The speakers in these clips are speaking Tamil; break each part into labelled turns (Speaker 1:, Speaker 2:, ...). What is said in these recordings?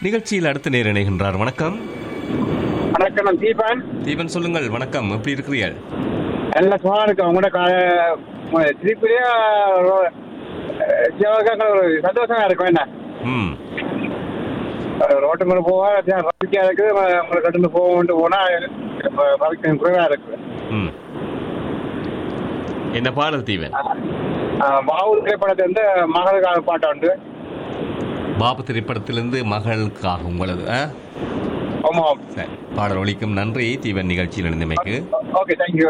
Speaker 1: நிகழ்ச்சியில் அடுத்த நேர் இணைகின்றார் வணக்கம்
Speaker 2: வணக்கம் நான் தீபன்
Speaker 1: தீபன் சொல்லுங்கள் வணக்கம் எப்படி இருக்கிறீர்கள்
Speaker 2: நல்ல சும்மா இருக்கு உங்களோட கா- திருப்பிலேயே சிவகாங்க ஒரு சந்தோஷமா இருக்கும் என்ன
Speaker 1: ம்
Speaker 2: ரோட்டு மேலே போவா ரவிக்கா இருக்குது உங்களை கட்டு போவோம்ட்டு போனா ரவிக்கு குறைவா இருக்கு
Speaker 1: ம் என்ன பாடல் தீபன்
Speaker 2: பாவூர் திரைப்படத்தை வந்து மகளுக்காக பாட்டு உண்டு
Speaker 1: பாபு திரைப்படத்திலிருந்து மகளுக்காக உங்களது ஆ?
Speaker 2: ஆமாம்
Speaker 1: சரி பாடல் ஒலிக்கும் நன்றி தீபன் நிகழ்ச்சியில் இணைந்தமைக்கு
Speaker 2: ஓகே தேங்க்யூ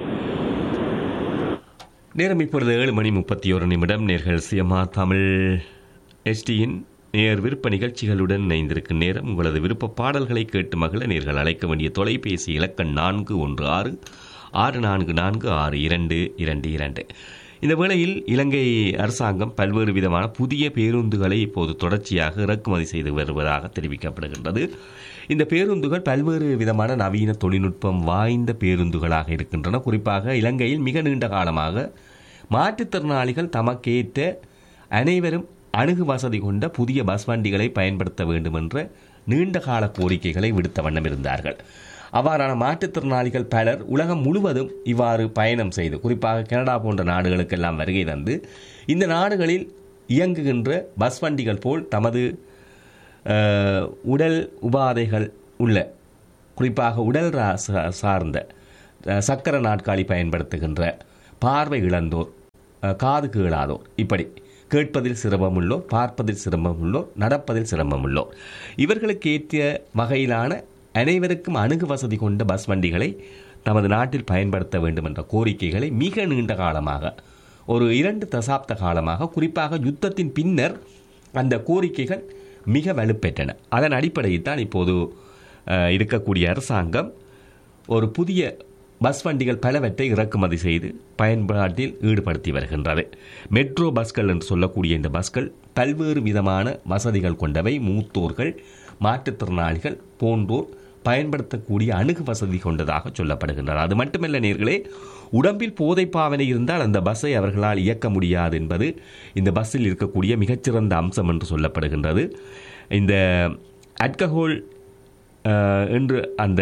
Speaker 1: நேரம் இப்பொழுது ஏழு மணி முப்பத்தி ஒரு நிமிடம் நேர்கள் சியமா தமிழ் எஸ்டியின் நேர் விருப்ப நிகழ்ச்சிகளுடன் இணைந்திருக்கும் நேரம் உங்களது விருப்ப பாடல்களை கேட்டு மகள நேர்கள் அழைக்க வேண்டிய தொலைபேசி இலக்கம் நான்கு ஒன்று ஆறு ஆறு நான்கு நான்கு ஆறு இரண்டு இரண்டு இரண்டு இந்த வேளையில் இலங்கை அரசாங்கம் பல்வேறு விதமான புதிய பேருந்துகளை இப்போது தொடர்ச்சியாக இறக்குமதி செய்து வருவதாக தெரிவிக்கப்படுகின்றது இந்த பேருந்துகள் பல்வேறு விதமான நவீன தொழில்நுட்பம் வாய்ந்த பேருந்துகளாக இருக்கின்றன குறிப்பாக இலங்கையில் மிக நீண்ட காலமாக மாற்றுத்திறனாளிகள் தமக்கேற்ற அனைவரும் அணுகு வசதி கொண்ட புதிய பஸ் வண்டிகளை பயன்படுத்த வேண்டும் என்ற நீண்ட கால கோரிக்கைகளை விடுத்த வண்ணம் இருந்தார்கள் அவ்வாறான மாற்றுத்திறனாளிகள் பலர் உலகம் முழுவதும் இவ்வாறு பயணம் செய்து குறிப்பாக கனடா போன்ற நாடுகளுக்கெல்லாம் வருகை தந்து இந்த நாடுகளில் இயங்குகின்ற பஸ் வண்டிகள் போல் தமது அஹ், உடல் உபாதைகள் உள்ள குறிப்பாக உடல் ரா- சா- சார்ந்த அஹ், சக்கர நாட்காலி பயன்படுத்துகின்ற பார்வை இழந்தோர் அஹ், காது கேளாதோர் இப்படி கேட்பதில் சிரமமுள்ளோர் பார்ப்பதில் சிரமமுள்ளோர் நடப்பதில் சிரமமுள்ளோர் இவர்களுக்கு ஏற்ற வகையிலான அனைவருக்கும் அணுகு வசதி கொண்ட பஸ் வண்டிகளை நமது நாட்டில் பயன்படுத்த வேண்டும் என்ற கோரிக்கைகளை மிக நீண்ட காலமாக ஒரு இரண்டு தசாப்த காலமாக குறிப்பாக யுத்தத்தின் பின்னர் அந்த கோரிக்கைகள் மிக வலுப்பெற்றன அதன் அடிப்படையில் தான் இப்போது அஹ், இருக்கக்கூடிய அரசாங்கம் ஒரு புதிய பஸ் வண்டிகள் பலவற்றை இறக்குமதி செய்து பயன்பாட்டில் ஈடுபடுத்தி வருகின்றது மெட்ரோ பஸ்கள் என்று சொல்லக்கூடிய இந்த பஸ்கள் பல்வேறு விதமான வசதிகள் கொண்டவை மூத்தோர்கள் மாற்றுத்திறனாளிகள் போன்றோர் பயன்படுத்தக்கூடிய அணுகு வசதி கொண்டதாக சொல்லப்படுகின்றன அது மட்டுமல்ல நேர்களே உடம்பில் போதை பாவனை இருந்தால் அந்த பஸ்ஸை அவர்களால் இயக்க முடியாது என்பது இந்த பஸ்ஸில் இருக்கக்கூடிய மிகச்சிறந்த அம்சம் என்று சொல்லப்படுகின்றது இந்த அல்கஹோல் அஹ், என்று அந்த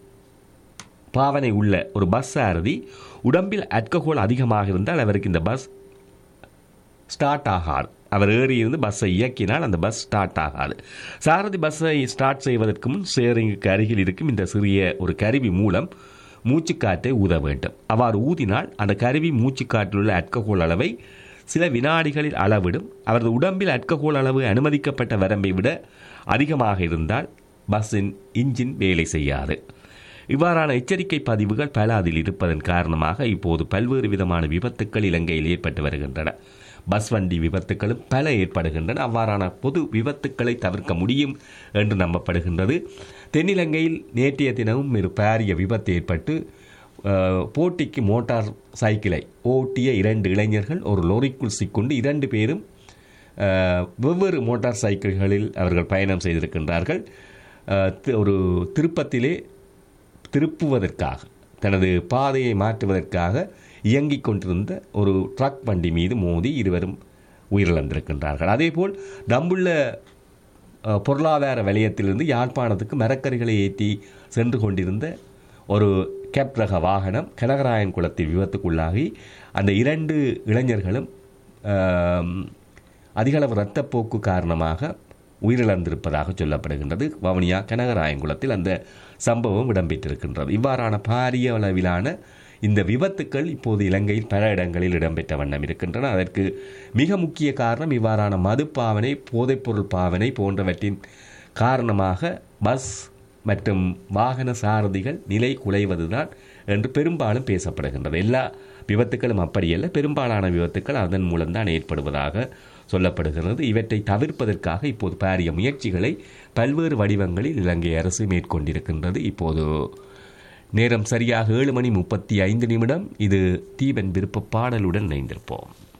Speaker 1: பாவனை உள்ள ஒரு பஸ் சாரதி உடம்பில் அல்கஹோல் அதிகமாக இருந்தால் அவருக்கு இந்த பஸ் ஸ்டார்ட் ஆகாது அவர் ஏறி இருந்து பஸ்ஸை இயக்கினால் அந்த பஸ் ஸ்டார்ட் ஆகாது சாரதி பஸ்ஸை ஸ்டார்ட் செய்வதற்கு முன் சேரிங்குக்கு அருகில் இருக்கும் இந்த சிறிய ஒரு கருவி மூலம் மூச்சுக்காற்றை ஊத வேண்டும் அவ்வாறு ஊதினால் அந்த கருவி மூச்சுக்காற்றில் உள்ள அல்கஹோல் அளவை சில வினாடிகளில் அளவிடும் அவரது உடம்பில் அல்கஹோல் அளவு அனுமதிக்கப்பட்ட வரம்பை விட அதிகமாக இருந்தால் பஸ்ஸின் இன்ஜின் வேலை செய்யாது இவ்வாறான எச்சரிக்கை பதிவுகள் பல அதில் இருப்பதன் காரணமாக இப்போது பல்வேறு விதமான விபத்துக்கள் இலங்கையில் ஏற்பட்டு வருகின்றன பஸ் வண்டி விபத்துக்களும் பல ஏற்படுகின்றன அவ்வாறான பொது விபத்துக்களை தவிர்க்க முடியும் என்று நம்பப்படுகின்றது தென்னிலங்கையில் நேற்றைய தினமும் ஒரு பாரிய விபத்து ஏற்பட்டு அஹ், போட்டிக்கு மோட்டார் சைக்கிளை ஓட்டிய இரண்டு இளைஞர்கள் ஒரு லோரிக்குள் சிக்கொண்டு இரண்டு பேரும் அஹ், வெவ்வேறு மோட்டார் சைக்கிள்களில் அவர்கள் பயணம் செய்திருக்கின்றார்கள் அஹ், தி- ஒரு திருப்பத்திலே திருப்புவதற்காக தனது பாதையை மாற்றுவதற்காக இயங்கிக் கொண்டிருந்த ஒரு ட்ரக் வண்டி மீது மோதி இருவரும் உயிரிழந்திருக்கின்றார்கள் அதேபோல் தம்புள்ள அஹ், பொருளாதார வலயத்திலிருந்து யாழ்ப்பாணத்துக்கு மரக்கறிகளை ஏற்றி சென்று கொண்டிருந்த ஒரு கேப் ரக வாகனம் கனகராயன் குளத்தில் விபத்துக்குள்ளாகி அந்த இரண்டு இளைஞர்களும் ஆம், அதிகளவு இரத்தப்போக்கு காரணமாக உயிரிழந்திருப்பதாக சொல்லப்படுகின்றது வவுனியா கனகராயங்குளத்தில் அந்த சம்பவம் இடம்பெற்றிருக்கின்றது இவ்வாறான பாரிய அளவிலான இந்த விபத்துக்கள் இப்போது இலங்கையில் பல இடங்களில் இடம்பெற்ற வண்ணம் இருக்கின்றன அதற்கு மிக முக்கிய காரணம் இவ்வாறான மது பாவனை போதைப்பொருள் பாவனை போன்றவற்றின் காரணமாக பஸ் மற்றும் வாகன சாரதிகள் நிலை குலைவதுதான் என்று பெரும்பாலும் பேசப்படுகின்றது எல்லா விபத்துக்களும் அப்படியல்ல பெரும்பாலான விபத்துக்கள் அதன் மூலம்தான் ஏற்படுவதாக சொல்லப்படுகிறது இவற்றை தவிர்ப்பதற்காக இப்போது பாரிய முயற்சிகளை பல்வேறு வடிவங்களில் இலங்கை அரசு மேற்கொண்டிருக்கின்றது இப்போது நேரம் சரியாக ஏழு மணி முப்பத்தி ஐந்து நிமிடம் இது தீபன் விருப்ப பாடலுடன் இணைந்திருப்போம்